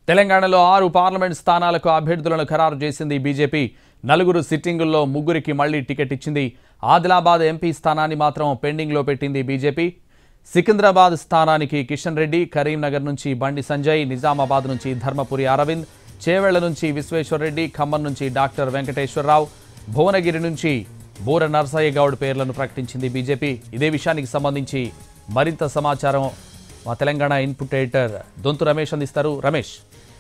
తెలంగాణలో ఆరు పార్లమెంట్ స్థానాలకు అభ్యర్థులను ఖరారు చేసింది బీజేపీ నలుగురు సిట్టింగుల్లో ముగ్గురికి మళ్లీ టికెట్ ఇచ్చింది ఆదిలాబాద్ ఎంపీ స్థానాన్ని మాత్రం పెండింగ్లో పెట్టింది బీజేపీ సికింద్రాబాద్ స్థానానికి కిషన్ రెడ్డి కరీంనగర్ నుంచి బండి సంజయ్ నిజామాబాద్ నుంచి ధర్మపురి అరవింద్ చేవెళ్ల నుంచి విశ్వేశ్వరరెడ్డి ఖమ్మం నుంచి డాక్టర్ వెంకటేశ్వరరావు భువనగిరి నుంచి బూర నర్సయ్య గౌడ్ పేర్లను ప్రకటించింది బీజేపీ ఇదే విషయానికి సంబంధించి మరింత సమాచారం మా తెలంగాణ ఇన్పుట్ ఎడిటర్ దొంతు రమేష్ అందిస్తారు రమేష్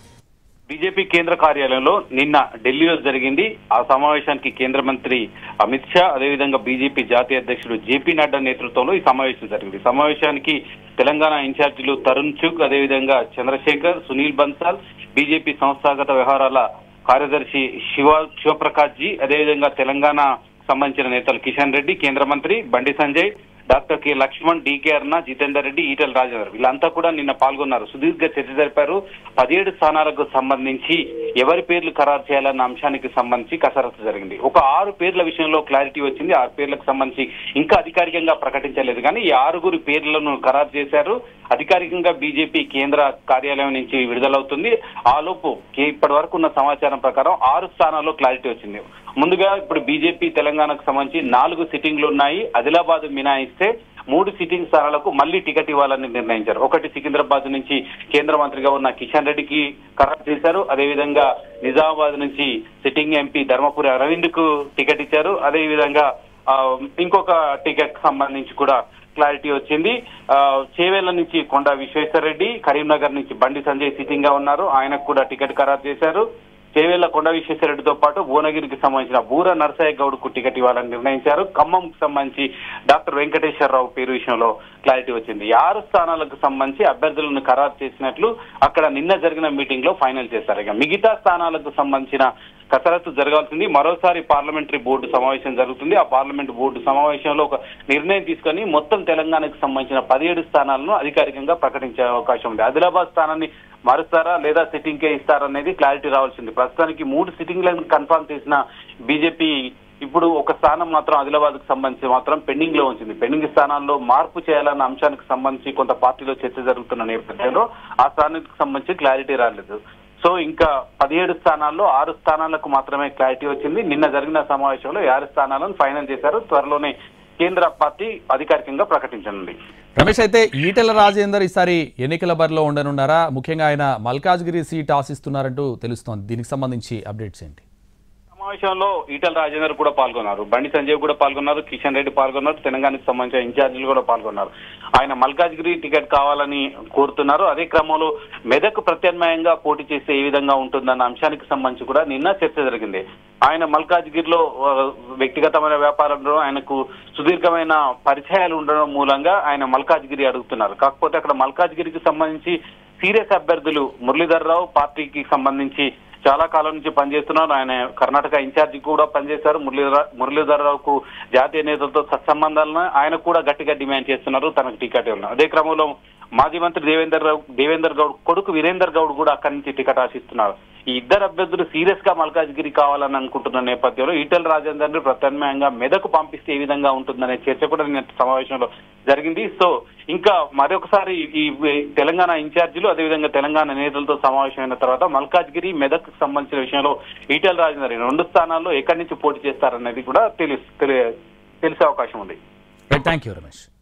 బీజేపీ కేంద్ర కార్యాలయంలో నిన్న ఢిల్లీలో జరిగింది ఆ సమావేశానికి కేంద్ర మంత్రి అమిత్ షా అదేవిధంగా బీజేపీ జాతీయ అధ్యక్షుడు జేపీ నడ్డా నేతృత్వంలో ఈ సమావేశం జరిగింది సమావేశానికి తెలంగాణ ఇన్ఛార్జీలు తరుణ్ చుక్ అదేవిధంగా చంద్రశేఖర్ సునీల్ బన్సాల్ బీజేపీ సంస్థాగత వ్యవహారాల కార్యదర్శి శివ శివప్రకాష్ జీ అదేవిధంగా తెలంగాణ సంబంధించిన నేతలు కిషన్ రెడ్డి కేంద్ర మంత్రి Bandi Sanjay doctor K Laxman DK Aruna Jithender Reddy Eatala Rajender వీళ్ళంతా కూడా నిన్న పాల్గొన్నారు సుదీర్ఘ చర్చ జరిపారు పదిహేడు స్థానాలకు సంబంధించి ఎవరి పేర్లు ఖరారు చేయాలన్న అంశానికి సంబంధించి కసరత్తు జరిగింది ఒక ఆరు పేర్ల విషయంలో క్లారిటీ వచ్చింది ఆరు పేర్లకు సంబంధించి ఇంకా అధికారికంగా ప్రకటించలేదు కానీ ఈ ఆరుగురు పేర్లను ఖరారు చేశారు అధికారికంగా బీజేపీ కేంద్ర కార్యాలయం నుంచి విడుదలవుతుంది ఆ లోపు కే- ఇప్పటి వరకు ఉన్న సమాచారం ప్రకారం ఆరు స్థానాల్లో క్లారిటీ వచ్చింది ముందుగా ఇప్పుడు బీజేపీ తెలంగాణకు సంబంధించి నాలుగు సిట్టింగ్లు ఉన్నాయి ఆదిలాబాద్ మినాయిస్తే మూడు సిట్టింగ్ స్థానాలకు మళ్లీ టికెట్ ఇవ్వాలని నిర్ణయించారు ఒకటి సికింద్రాబాద్ నుంచి కేంద్ర మంత్రిగా ఉన్న కిషన్ రెడ్డికి ఖరారు చేశారు అదేవిధంగా నిజామాబాద్ నుంచి సిట్టింగ్ ఎంపీ ధర్మపురి అరవింద్ కు టికెట్ ఇచ్చారు అదేవిధంగా ఆ, ఇంకొక టికెట్ సంబంధించి కూడా క్లారిటీ వచ్చింది ఆ, చేవేళ్ల నుంచి కొండ విశ్వేశ్వరరెడ్డి కరీంనగర్ నుంచి బండి సంజయ్ సిట్టింగ్ గా ఉన్నారు ఆయనకు కూడా టికెట్ ఖరారు చేశారు చేవేళ్ల కొండ విశ్వేశ్వరరెడ్డితో పాటు భువనగిరికి సంబంధించిన బూర నరసయ్య గౌడ్ కు టికెట్ ఇవ్వాలని నిర్ణయించారు ఖమ్మంకు సంబంధించి డాక్టర్ వెంకటేశ్వరరావు పేరు విషయంలో క్లారిటీ వచ్చింది ఈ ఆరు స్థానాలకు సంబంధించి అభ్యర్థులను ఖరారు చేసినట్లు అక్కడ నిన్న జరిగిన మీటింగ్ లో ఫైనల్ చేశారు ఇక మిగతా స్థానాలకు సంబంధించిన కసరత్తు జరగాల్సింది మరోసారి పార్లమెంటరీ బోర్డు సమావేశం జరుగుతుంది ఆ పార్లమెంట్ బోర్డు సమావేశంలో ఒక నిర్ణయం తీసుకొని మొత్తం తెలంగాణకు సంబంధించిన పదిహేడు స్థానాలను అధికారికంగా ప్రకటించే అవకాశం ఉంది ఆదిలాబాద్ స్థానాన్ని మారుస్తారా లేదా సిట్టింగ్ కే ఇస్తారా అనేది క్లారిటీ రావాల్సింది ప్రస్తుతానికి మూడు సిట్టింగ్లను కన్ఫర్మ్ చేసిన బీజేపీ ఇప్పుడు ఒక స్థానం మాత్రం ఆదిలాబాద్ కు సంబంధించి మాత్రం పెండింగ్ లో ఉంచింది పెండింగ్ స్థానాల్లో మార్పు చేయాలన్న అంశానికి సంబంధించి కొంత పార్టీలో చర్చ జరుగుతున్న నేపథ్యంలో ఆ స్థానానికి సంబంధించి క్లారిటీ రాలేదు సో ఇంకా పదిహేడు స్థానాల్లో ఆరు స్థానాలకు మాత్రమే క్లారిటీ వచ్చింది నిన్న జరిగిన సమావేశంలో ఈ ఆరు స్థానాలను ఫైనల్ చేశారు త్వరలోనే కేంద్ర పార్టీ అధికారికంగా ప్రకటించనుంది రమేష్ అయితే ఈటెల రాజేందర్ ఈసారి ఎన్నికల బరిలో ఉండనున్నారా ముఖ్యంగా ఆయన మల్కాజ్గిరి సీట్ ఆశిస్తున్నారంటూ తెలుస్తోంది దీనికి సంబంధించి అప్డేట్స్ ఏంటి సమావేశంలో ఈటల రాజేందర్ కూడా పాల్గొన్నారు బండి సంజయ్ కూడా పాల్గొన్నారు కిషన్ రెడ్డి పాల్గొన్నారు తెలంగాణకు సంబంధించిన ఇన్ఛార్జీలు కూడా పాల్గొన్నారు ఆయన మల్కాజ్గిరి టికెట్ కావాలని కోరుతున్నారు అదే క్రమంలో మెదక్ ప్రత్యామ్నాయంగా పోటీ చేస్తే ఏ విధంగా ఉంటుందన్న అంశానికి సంబంధించి కూడా నిన్న చర్చ జరిగింది ఆయన మల్కాజ్గిరిలో ఆ, వ్యక్తిగతమైన వ్యాపారంలో ఆయనకు సుదీర్ఘమైన పరిచయాలు ఉండడం మూలంగా ఆయన మల్కాజ్గిరి అడుగుతున్నారు కాకపోతే అక్కడ మల్కాజ్గిరికి సంబంధించి సీరియస్ అభ్యర్థులు మురళీధర్ రావు పార్టీకి సంబంధించి చాలా కాలం నుంచి పనిచేస్తున్నారు ఆయన కర్ణాటక ఇన్ఛార్జి కూడా పనిచేశారు మురళీధర మురళీధర్ రావుకు జాతీయ నేతలతో సత్సంబంధాలను ఆయన కూడా గట్టిగా డిమాండ్ చేస్తున్నారు తనకు టికెట్ ఇవ్వాలి అదే క్రమంలో మాజీ మంత్రి దేవేందర్ రావు దేవేందర్ గౌడ్ కొడుకు వీరేందర్ గౌడ్ కూడా అక్కడి నుంచి టికెట్ ఆశిస్తున్నారు ఈ ఇద్దరు అభ్యర్థులు సీరియస్ గా మల్కాజ్గిరి కావాలని అనుకుంటున్న నేపథ్యంలో ఈటెల రాజేందర్ ని ప్రత్యామ్నాయంగా మెదకు పంపిస్తే ఏ విధంగా ఉంటుందనే చర్చ కూడా నిన్న సమావేశంలో జరిగింది సో ఇంకా మరొకసారి ఈ తెలంగాణ ఇన్ఛార్జీలు అదేవిధంగా తెలంగాణ నేతలతో సమావేశమైన తర్వాత మల్కాజ్గిరి మెదక్ సంబంధించిన విషయంలో ఈటెల రాజేందర్ ఈ రెండు స్థానాల్లో ఎక్కడి నుంచి పోటీ చేస్తారనేది కూడా తెలుసు తెలిసే అవకాశం ఉంది రైట్ థ్యాంక్ యూ రమేష్